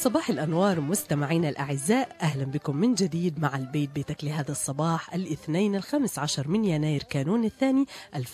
صباح الأنوار مستمعينا الأعزاء أهلا بكم من جديد مع البيت بيتك لهذا الصباح الاثنين الخامس عشر من يناير كانون الثاني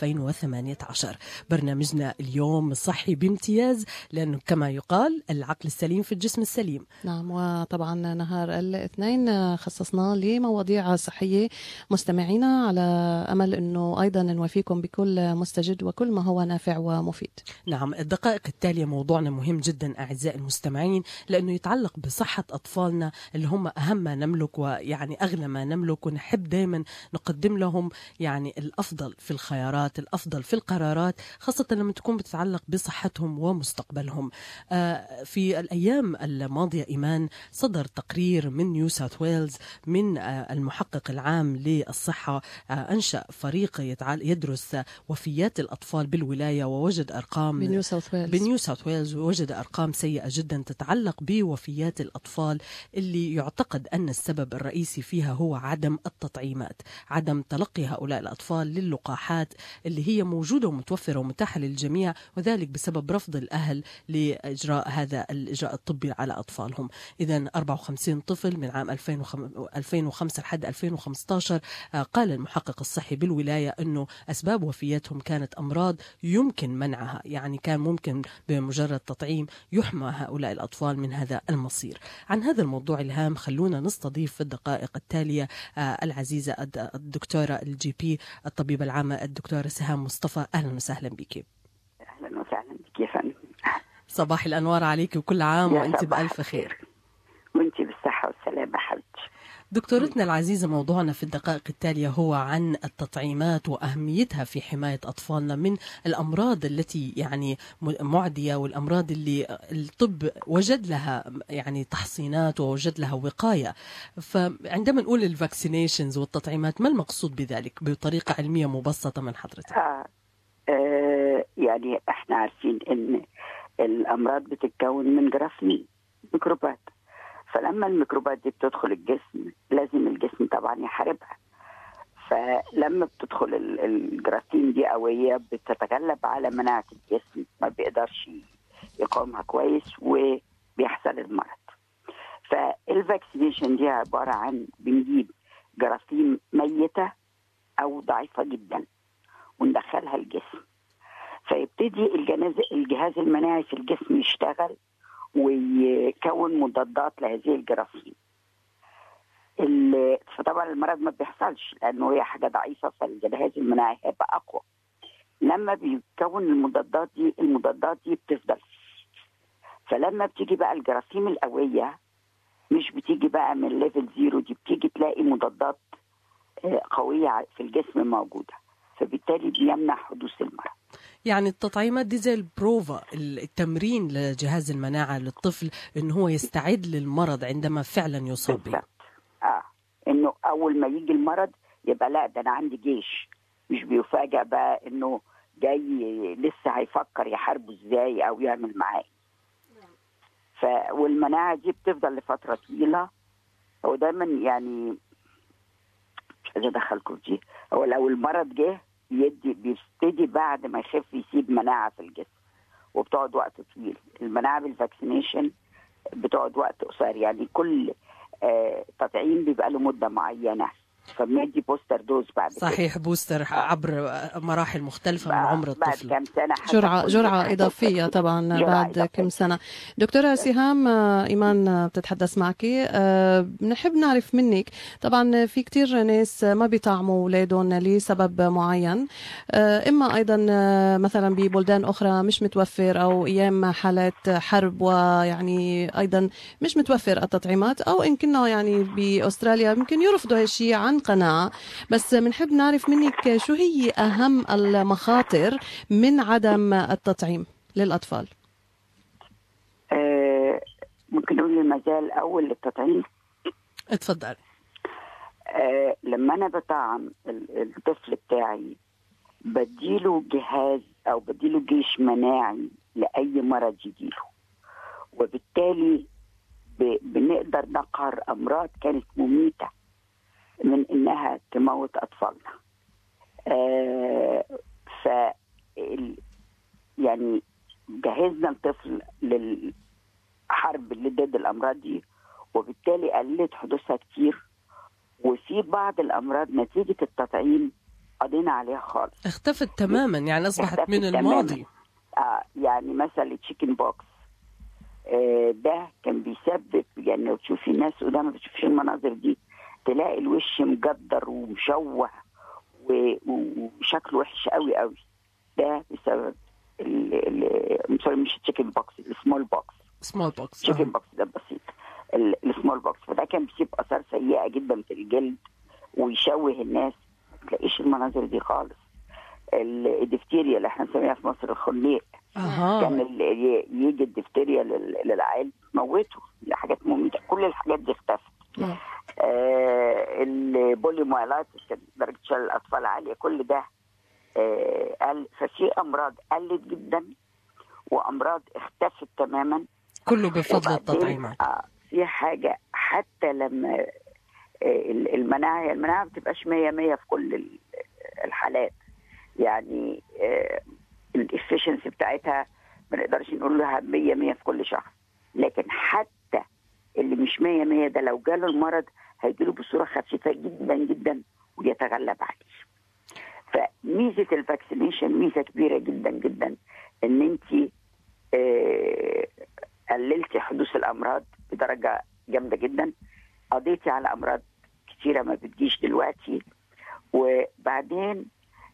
2018 برنامجنا اليوم صحي بامتياز لأنه كما يقال العقل السليم في الجسم السليم نعم وطبعا نهار الاثنين خصصناه لمواضيع صحية مستمعينا على أمل أنه أيضا نوافيكم بكل مستجد وكل ما هو نافع ومفيد نعم الدقائق التالية موضوعنا مهم جدا أعزائي المستمعين لأنه يتعلق بصحة أطفالنا اللي هم أهم ما نملك ويعني أغلى ما نملك ونحب دائما نقدم لهم يعني الأفضل في الخيارات الأفضل في القرارات خاصة لما تكون بتتعلق بصحتهم ومستقبلهم آه، في الأيام الماضية إيمان صدر تقرير من نيو ساوث ويلز من آه، المحقق العام للصحة آه، أنشأ فريق يدرس وفيات الأطفال بالولاية ووجد أرقام بنيو ساوث ويلز بنيو ساوث ويلز ووجد أرقام سيئة جدا تتعلق بوفيات الأطفال اللي يعتقد أن السبب الرئيسي فيها هو عدم التطعيمات عدم تلقي هؤلاء الأطفال للقاحات اللي هي موجودة ومتوفرة ومتاحة للجميع وذلك بسبب رفض الأهل لإجراء هذا الإجراء الطبي على أطفالهم إذا 54 طفل من عام 2005 لحد 2015 آه، قال المحقق الصحي بالولاية أنه أسباب وفياتهم كانت أمراض يمكن منعها يعني كان ممكن بمجرد تطعيم يحمى هؤلاء الأطفال من هذا المصير عن هذا الموضوع الهام خلونا نستضيف في الدقائق التالية آه، العزيزة الدكتورة الجي بي الطبيبة العامة الدكتورة سهام مصطفى أهلا وسهلا بك اهلا وسهلا بك يا فندم صباح الأنوار عليك وكل عام يا وأنت صباح بألف خير وانت بالصحه والسلامه حبيبتي دكتورتنا العزيزة موضوعنا في الدقائق التالية هو عن التطعيمات وأهميتها في حماية أطفالنا من الأمراض التي يعني م- معدية والأمراض اللي الطب وجد لها يعني تحصينات ووجد لها وقاية فعندما نقول الفاكسينيشنز والتطعيمات ما المقصود بذلك بطريقة علمية مبسطة من حضرتك آه. آه يعني احنا عارفين ان الامراض بتتكون من جراثيم ميكروبات فلما الميكروبات دي بتدخل الجسم لازم الجسم طبعا يحاربها فلما بتدخل ال- الجراثيم دي قوية بتتغلب على مناعة الجسم ما بيقدرش يقاومها كويس وبيحصل المرض فالفاكسينيشن دي عبارة عن بنجيب جراثيم ميتة أو ضعيفة جدا وندخلها الجسم فيبتدي الجناز الجهاز المناعي في الجسم يشتغل ويكون مضادات لهذه الجراثيم ال- فطبعا المرض ما بيحصلش لانه هي حاجه ضعيفه فالجهاز المناعي هيبقى اقوى لما بيكون المضادات دي المضادات دي بتفضل فلما بتيجي بقى الجراثيم القويه مش بتيجي بقى من ليفل زيرو دي بتيجي تلاقي مضادات آه، قويه في الجسم موجوده فبالتالي بيمنع حدوث المرض يعني التطعيمات دي زي البروفا التمرين لجهاز المناعة للطفل أنه هو يستعد للمرض عندما فعلا يصاب به بالظبط اه انه اول ما يجي المرض يبقى لا ده انا عندي جيش مش بيفاجئ بقى انه جاي لسه هيفكر يحاربه ازاي او يعمل معاه إيه. ف والمناعه دي بتفضل لفتره طويله هو دايما يعني مش عايزه ادخلكم في دي هو لو المرض جه بيدي بيبتدي بعد ما يخف يسيب مناعه في الجسم وبتقعد وقت طويل المناعه بالفاكسينيشن بتقعد وقت قصير يعني كل آه، تطعيم بيبقى له مده معينه فبندي بوستر دوز بعد كده. صحيح بوستر عبر مراحل مختلفة من عمر بعد الطفل كام سنه حسب جرعة كل جرعة سنة. إضافية طبعا جرعة بعد إضافية. كم سنة دكتورة سهام آه، إيمان آه، بتتحدث معك آه، بنحب نعرف منك طبعا في كتير ناس ما بيطعموا أولادهم لسبب معين آه، إما أيضا آه، مثلا ببلدان أخرى مش متوفر أو أيام حالات حرب ويعني أيضا مش متوفر التطعيمات أو إن كنا يعني بأستراليا يمكن يرفضوا هالشيء عن قناعة بس بنحب نعرف منك شو هي أهم المخاطر من عدم التطعيم للأطفال آه، ممكن نقول المجال اول للتطعيم اتفضل آه، لما انا بطعم ال- الطفل بتاعي بديله جهاز او بديله جيش مناعي لاي مرض يجيله وبالتالي ب- بنقدر نقهر امراض كانت مميته من انها تموت اطفالنا آه ف ال- يعني جهزنا الطفل لل حرب اللي ضد الامراض دي وبالتالي قلت حدوثها كتير وفي بعض الامراض نتيجه التطعيم قضينا عليها خالص اختفت تماما يعني اصبحت اختفت من تماماً. الماضي آه يعني مثلا التشيكن بوكس آه ده كان بيسبب يعني لو تشوفي ناس وده ما بتشوفش المناظر دي تلاقي الوش مجدر ومشوه و- و- وشكله وحش قوي قوي ده بسبب ال- ال- سوري مش التشيكن بوكس السمول بوكس سمول بوكس التشيكن بوكس ده بسيط ال- السمول بوكس فده كان بيسيب اثار سيئه جدا في الجلد ويشوه الناس ما تلاقيش المناظر دي خالص ال- الدفتيريا اللي احنا بنسميها في مصر الخنيق كان اها ال- ي- يجي الدفتيريا لل- للعيال موته دي حاجات مميتة كل الحاجات دي اختفت نعم. آه البوليمويلايتس كانت درجة شلل الأطفال عالية كل ده آه قل ففي أمراض قلت جدا وأمراض اختفت تماما كله بفضل وبعدين، التطعيمات آه في حاجة حتى لما آه ال- المناعة هي المناعة ما بتبقاش 100 100 في كل ال- الحالات يعني آه الافشنسي بتاعتها ما نقدرش نقول لها 100 100 في كل شخص لكن حتى اللي مش 100 100 ده لو جاله المرض هيجيله بصوره خفيفه جدا جدا ويتغلب عليه. فميزه الفاكسينيشن ميزه كبيره جدا جدا ان انت آه، قللتي حدوث الامراض بدرجه جامده جدا قضيتي على امراض كتيره ما بتجيش دلوقتي وبعدين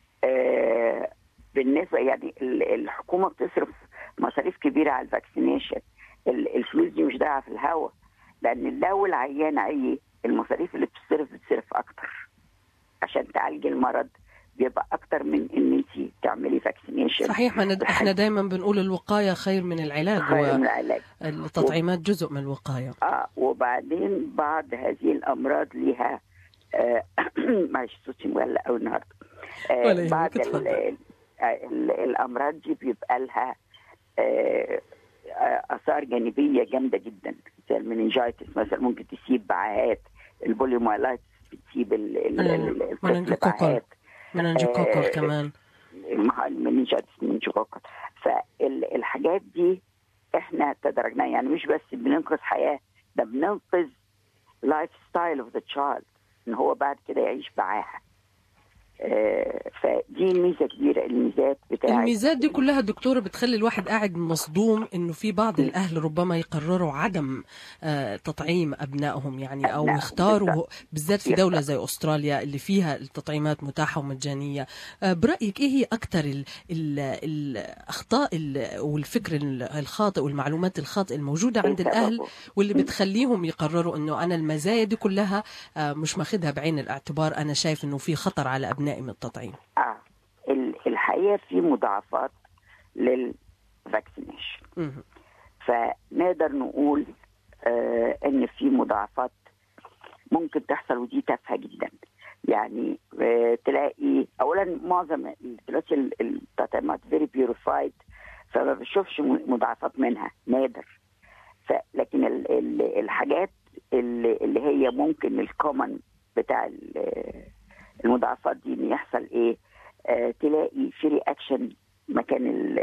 آه، بالنسبه يعني ال- الحكومه بتصرف مصاريف كبيره على الفاكسينيشن ال- الفلوس دي مش ضايعه في الهواء لان لو العيان عي المصاريف اللي بتصرف بتصرف اكتر عشان تعالجي المرض بيبقى اكتر من ان انت تعملي فاكسينيشن صحيح ما ند... احنا دايما بنقول الوقايه خير من العلاج خير من العلاج والتطعيمات جزء من الوقايه اه وبعدين بعض هذه الامراض ليها آه معلش صوتي مولع قوي النهارده ولا آه يهمك، بعض ال اتفضل. ال ال الامراض دي بيبقى لها آه آه، اثار جانبيه جامده جدا زي المننجايتس مثلا ممكن تسيب بعاهات البوليومايلايتس بتسيب ال- ال- أيوة، ال- الطفل مننجوكوكل. بعاهات مننجوكوكل آه، كمان مع المننجايتس مننجوكوكل فالحاجات دي احنا تدرجناها يعني مش بس بننقذ حياه ده بننقذ لايف ستايل اوف ذا تشايلد ان هو بعد كده يعيش معاها آه، فدي ميزه كبيره الميزات بتاعت الميزات دي كلها دكتورة بتخلي الواحد قاعد مصدوم انه في بعض الاهل ربما يقرروا عدم آه، تطعيم ابنائهم يعني او أبنائهم، يختاروا بالضبط. بالذات في دولة زي استراليا اللي فيها التطعيمات متاحة ومجانية آه، برأيك ايه هي اكثر ال- ال- الاخطاء ال- والفكر ال- الخاطئ والمعلومات الخاطئة الموجودة إيه عند الاهل سببه؟ واللي بتخليهم يقرروا انه انا المزايا دي كلها آه، مش ماخذها بعين الاعتبار انا شايف انه في خطر على ابنائي من التطعيم اه ال- الحقيقه في مضاعفات للفاكسينيشن مهم. فنقدر نقول آه ان في مضاعفات ممكن تحصل ودي تافهه جدا يعني آه تلاقي اولا معظم ال- دلوقتي ال- التطعيمات فيري بيوريفايد فما بشوفش م- مضاعفات منها نادر ف لكن ال ال الحاجات اللي, اللي هي ممكن الكومن بتاع ال- المضاعفات دي ان يحصل ايه آه تلاقي في رياكشن مكان ال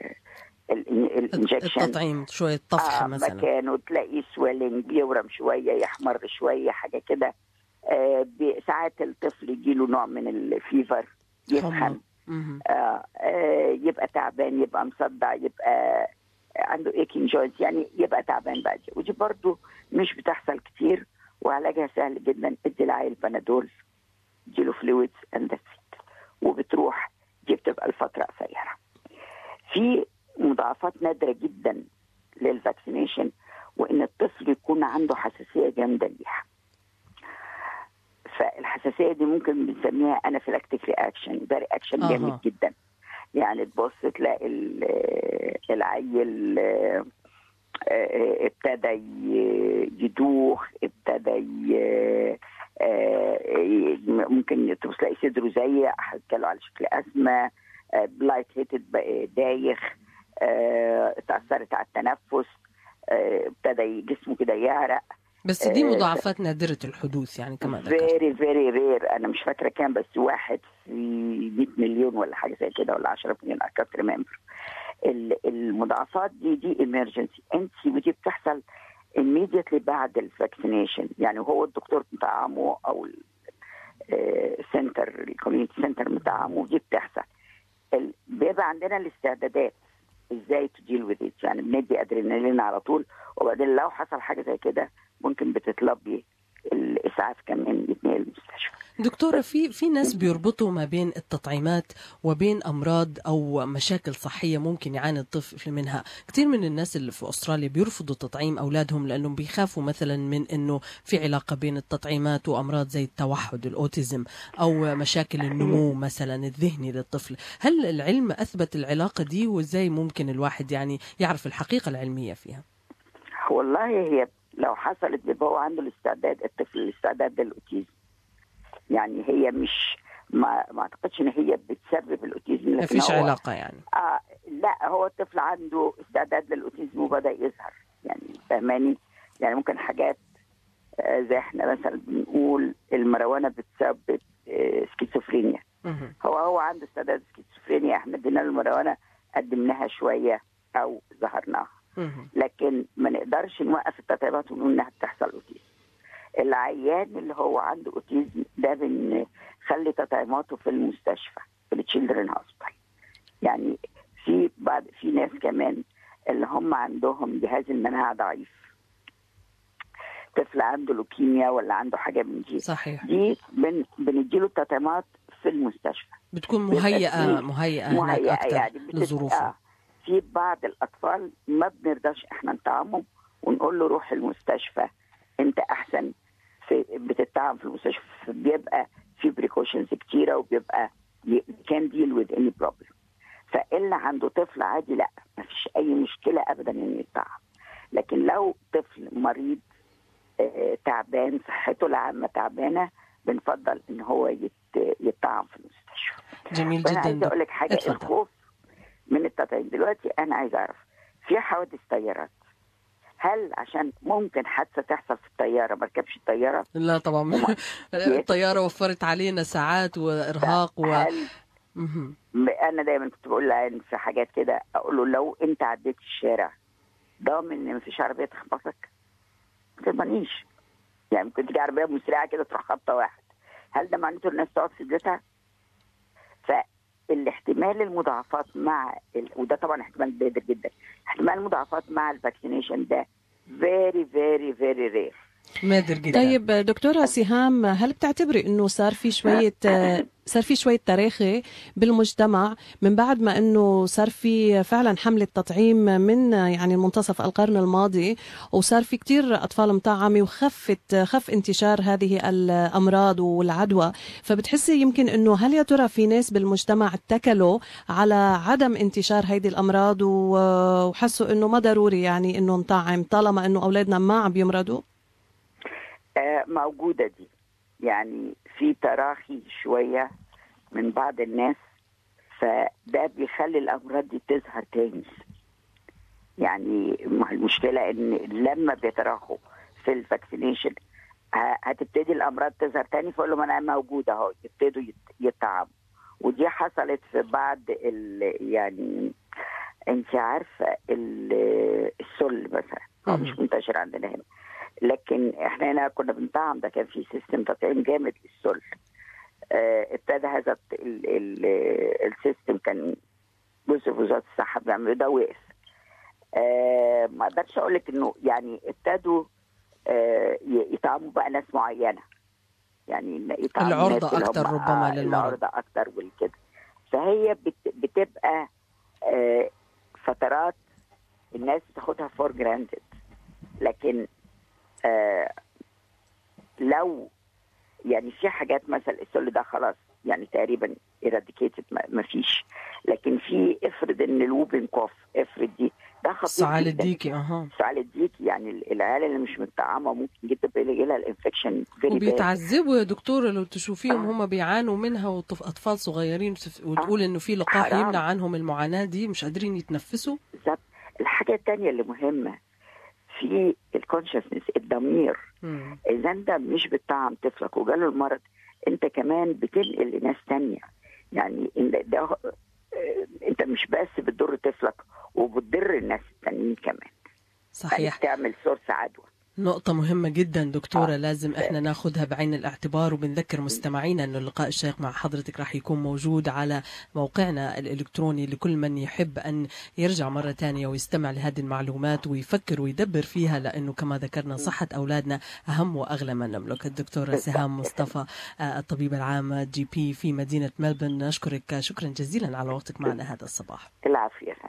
ال- الانجكشن التطعيم شوية طفح آه مثلا مكانه تلاقيه سويلنج بيورم شويه يحمر شويه حاجه كده آه بي- ساعات الطفل يجيله نوع من الفيفر يفهم حمى. مهم. آه آه يبقى تعبان يبقى مصدع يبقى عنده ايكينج جوينتس يعني يبقى تعبان بعد ودي برضو مش بتحصل كتير وعلاجها سهل جدا ادي العيل بنادول اديله فلويدز اند وبتروح دي بتبقى الفتره قصيره في مضاعفات نادره جدا للفاكسينيشن وان الطفل يكون عنده حساسيه جامده ليها فالحساسيه دي ممكن بنسميها انافيلاكتيك رياكشن ده رياكشن أها. جامد جدا يعني تبص تلاقي ال- العيل آه، آه، ابتدى ي- يدوخ ابتدى ي- آه، ي- ممكن تبص تلاقي صدره زيق جاله على شكل ازمه بلايت هيتد دايخ آه، اتاثرت على التنفس آه، ابتدى جسمه كده يعرق بس دي آه، مضاعفات نادرة الحدوث يعني كما ذكرت فيري فيري رير انا مش فاكره كام بس واحد في 100 مليون ولا حاجه زي كده ولا 10 مليون I can't remember المضاعفات دي دي ايمرجنسي انت ودي بتحصل immediately بعد الفاكسينيشن يعني هو الدكتور مطعمه او السنتر الكوميونتي سنتر مطعمه دي بتحصل بيبقى عندنا الاستعدادات ازاي تديل وذ يعني بندي ادرينالين على طول وبعدين لو حصل حاجه زي كده ممكن بتطلبي الاسعاف كمان يتنقل المستشفى دكتورة في في ناس بيربطوا ما بين التطعيمات وبين أمراض أو مشاكل صحية ممكن يعاني الطفل منها كثير من الناس اللي في أستراليا بيرفضوا تطعيم أولادهم لأنهم بيخافوا مثلا من أنه في علاقة بين التطعيمات وأمراض زي التوحد الأوتيزم أو مشاكل النمو مثلا الذهني للطفل هل العلم أثبت العلاقة دي وإزاي ممكن الواحد يعني يعرف الحقيقة العلمية فيها والله هي لو حصلت بيبقى هو عنده الاستعداد الطفل الاستعداد للاوتيزم يعني هي مش ما ما اعتقدش ان هي بتسبب الاوتيزم ما فيش علاقه يعني آه لا هو الطفل عنده استعداد للاوتيزم وبدا يظهر يعني فهماني يعني ممكن حاجات آه زي احنا مثلا بنقول المروانه بتسبب آه سكيزوفرينيا هو هو عنده استعداد سكيزوفرينيا احنا ادينا له المروانه قدمناها شويه او ظهرناها لكن ما نقدرش نوقف التطعيمات ونقول انها بتحصل اوتيزم العيان اللي هو عنده اوتيزم ده بنخلي تطعيماته في المستشفى في التشيلدرن هوسبيتال يعني في بعض في ناس كمان اللي هم عندهم جهاز المناعه ضعيف طفل عنده لوكيميا ولا عنده حاجه من دي صحيح دي بن بنديله التطعيمات في المستشفى بتكون مهيئه مهيئه مهيئه أكتر يعني لظروفه في بعض الاطفال ما بنرضاش احنا نطعمهم ونقول له روح المستشفى انت احسن في بتتعب في المستشفى بيبقى في بريكوشنز كتيره وبيبقى كان ديل وذ اني بروبلم فاللي عنده طفل عادي لا ما فيش اي مشكله ابدا انه يتعب لكن لو طفل مريض آه تعبان صحته العامه تعبانه بنفضل ان هو يتطعم في المستشفى جميل جدا عايزه اقول لك حاجه اتفضل. الخوف من التطعيم دلوقتي انا عايز اعرف في حوادث طيارات هل عشان ممكن حادثه تحصل في الطياره ما ركبش الطياره لا طبعا الطياره وفرت علينا ساعات وارهاق و هل مهم. انا دايما كنت بقول لها في حاجات كده اقول له لو انت عديت الشارع ضامن ان مفيش عربيه تخبطك ما تضمنيش يعني ممكن تيجي عربيه مسرعه كده تروح خبطه واحد هل ده معناته الناس تقعد في بيتها؟ فالاحتمال المضاعفات مع ال... وده طبعا احتمال نادر جدا احتمال المضاعفات مع الفاكسينيشن ده فيري فيري فيري رير نادر جدا طيب دكتورة سهام هل بتعتبري انه صار في شوية صار في شوية تراخي بالمجتمع من بعد ما انه صار في فعلا حملة تطعيم من يعني منتصف القرن الماضي وصار في كتير اطفال مطعمة وخفت خف انتشار هذه الامراض والعدوى فبتحسي يمكن انه هل يا ترى في ناس بالمجتمع اتكلوا على عدم انتشار هذه الامراض وحسوا انه ما ضروري يعني انه نطعم طالما انه اولادنا ما عم بيمرضوا؟ موجوده دي يعني في تراخي شويه من بعض الناس فده بيخلي الامراض دي تظهر تاني يعني المشكله ان لما بيتراخوا في الفاكسينيشن هتبتدي الامراض تظهر تاني فاقول لهم انا موجوده اهو يبتدوا يتعبوا ودي حصلت في بعض ال يعني انت عارفه السل مثلا هو مش منتشر عندنا هنا لكن احنا هنا كنا بنطعم ده كان في سيستم تطعيم جامد للسل اه ابتدى هذا السيستم كان جزء في وزاره الصحه بيعملوا ده وقف اه ما اقدرش اقول لك انه يعني ابتدوا اه يطعموا بقى ناس معينه يعني يطعموا العرضه اكثر ربما للمرض العرضه اكثر والكده فهي بت بتبقى اه فترات الناس تاخدها فور جرانتد لكن آه لو يعني في حاجات مثلا السل ده خلاص يعني تقريبا ايراديكيتد ما فيش لكن في افرض ان الوبن كوف افرض دي ده خطير سعال الديكي اها سعال الديكي يعني العيال اللي مش متطعمه ممكن جدا بيجي لها الانفكشن وبيتعذبوا يا دكتوره لو تشوفيهم آه. هم بيعانوا منها واطفال صغيرين وتقول آه. انه في لقاح يمنع عنهم المعاناه دي مش قادرين يتنفسوا بالظبط الحاجه الثانيه اللي مهمه في الكونشسنس الضمير اذا انت مش بتطعم طفلك وجاله المرض انت كمان بتنقل لناس تانية يعني ده آه، انت مش بس بتضر طفلك وبتضر الناس التانيين كمان صحيح يعني بتعمل سورس عدوى نقطة مهمة جدا دكتورة آه. لازم احنا ناخدها بعين الاعتبار وبنذكر مستمعينا انه اللقاء الشيق مع حضرتك راح يكون موجود على موقعنا الالكتروني لكل من يحب ان يرجع مرة تانية ويستمع لهذه المعلومات ويفكر ويدبر فيها لانه كما ذكرنا صحة اولادنا اهم واغلى ما نملك الدكتورة سهام مصطفى آه، الطبيبة العامة جي بي في مدينة ملبن نشكرك شكرا جزيلا على وقتك معنا هذا الصباح العافيه